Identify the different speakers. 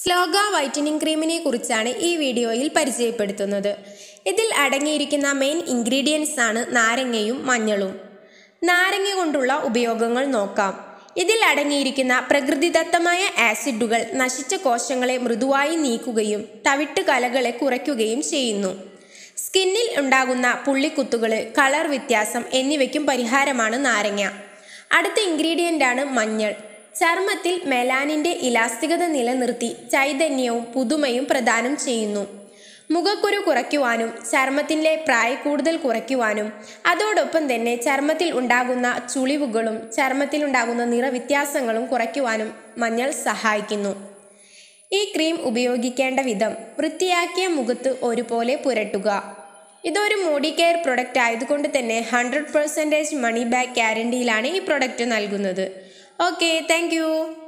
Speaker 1: സ്ലോഗ whitening ക്രീമിനെ കുറിച്ചാണ് ഈ വീഡിയോയിൽ പരിചയപ്പെടുത്തുന്നത് ഇതിൽ അടങ്ങിയിരിക്കുന്ന മെയിൻ ഇൻഗ്രീഡിയൻസ് ആണ് നാരങ്ങയും മഞ്ഞളും നാരങ്ങ കൊണ്ടുള്ള ഉപയോഗങ്ങൾ നോക്കാം ഇതിൽ അടങ്ങിയിരിക്കുന്ന പ്രകൃതിദത്തമായ ആസിഡുകൾ നശിച്ച കോശങ്ങളെ മൃദുവായി നീക്കുകയും തവിട്ട് കലകളെ കുറയ്ക്കുകയും ചെയ്യുന്നു സ്കിന്നിൽ ഉണ്ടാകുന്ന പുള്ളിക്കുത്തുകൾ കളർ വ്യത്യാസം എന്നിവയ്ക്കും പരിഹാരമാണ് നാരങ്ങ അടുത്ത ഇൻഗ്രീഡിയൻ്റ് ആണ് മഞ്ഞൾ ചർമ്മത്തിൽ മെലാനിൻ്റെ ഇലാസ്തികത നിലനിർത്തി ചൈതന്യവും പുതുമയും പ്രദാനം ചെയ്യുന്നു മുഖക്കുരു കുറയ്ക്കുവാനും ചർമ്മത്തിൻ്റെ പ്രായക്കൂടുതൽ കുറയ്ക്കുവാനും അതോടൊപ്പം തന്നെ ചർമ്മത്തിൽ ഉണ്ടാകുന്ന ചുളിവുകളും ചർമ്മത്തിൽ ഉണ്ടാകുന്ന നിറവ്യത്യാസങ്ങളും കുറയ്ക്കുവാനും മഞ്ഞൾ സഹായിക്കുന്നു ഈ ക്രീം ഉപയോഗിക്കേണ്ട വിധം വൃത്തിയാക്കിയ മുഖത്ത് ഒരുപോലെ പുരട്ടുക ഇതൊരു മോഡി കെയർ പ്രൊഡക്റ്റ് ആയതുകൊണ്ട് തന്നെ ഹൺഡ്രഡ് പെർസെൻറ്റേജ് മണി ബാക്ക് ഗ്യാരണ്ടിയിലാണ് ഈ പ്രൊഡക്റ്റ് നൽകുന്നത് ഓക്കെ താങ്ക്